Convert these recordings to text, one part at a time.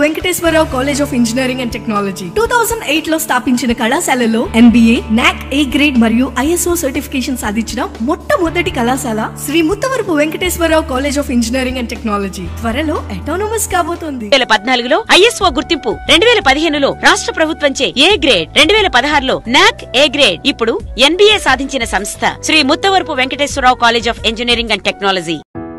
Venkateswararao college of engineering and technology two thousand eight లో స్థాపించిన కళాశాలలో ఎంబీఏ నాక్ ఏ గ్రేడ్ మరియు ఐఎస్ఓ సర్టిఫికేషన్ సాధించిన మొట్టమొదటి కళాశాల Sri Muttavarapu Venkateswararao college of engineering and technology త్వరలో అటానమస్ కాబోతోంది వేల పద్నాలుగులో ఐఎస్ఓ గుర్తింపు రెండు వేల పదిహేనులో రాష్ట్ర ప్రభుత్వంచే ఏ గ్రేడ్ రెండు వేల పదహారులో నాక్ ఏ గ్రేడ్ ఇప్పుడు ఎన్బీఏ సాధించిన సంస్థ Sri Muttavarapu Venkateswararao college of engineering and technology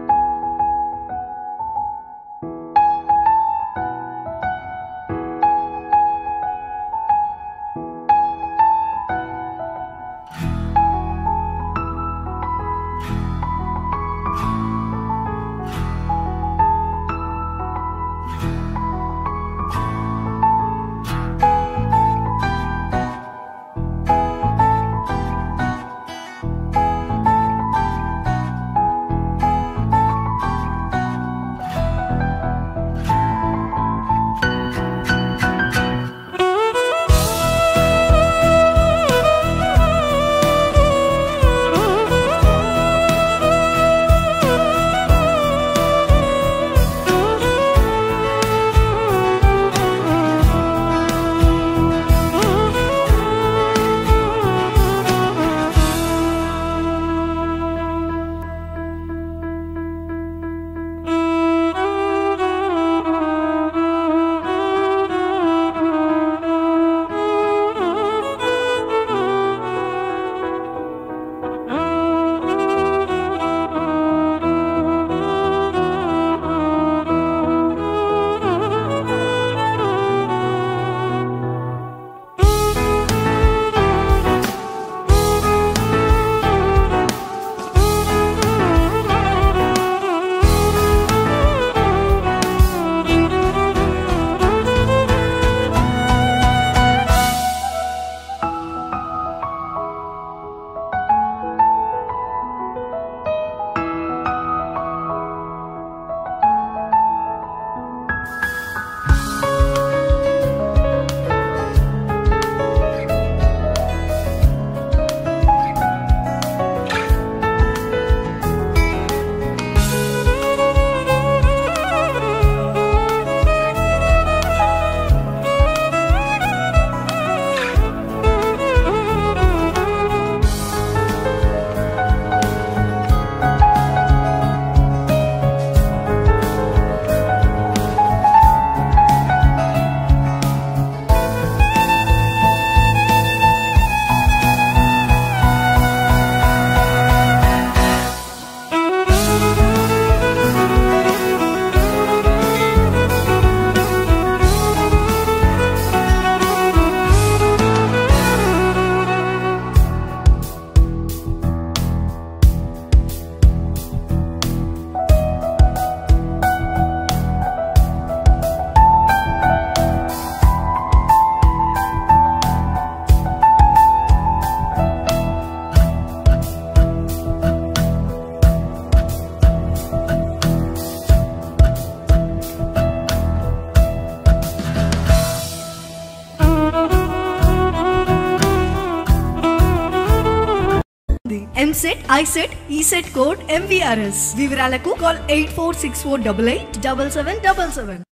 EAMCET ICET ECET code MVRS వివరాలకు call eight four six four double eight double seven double seven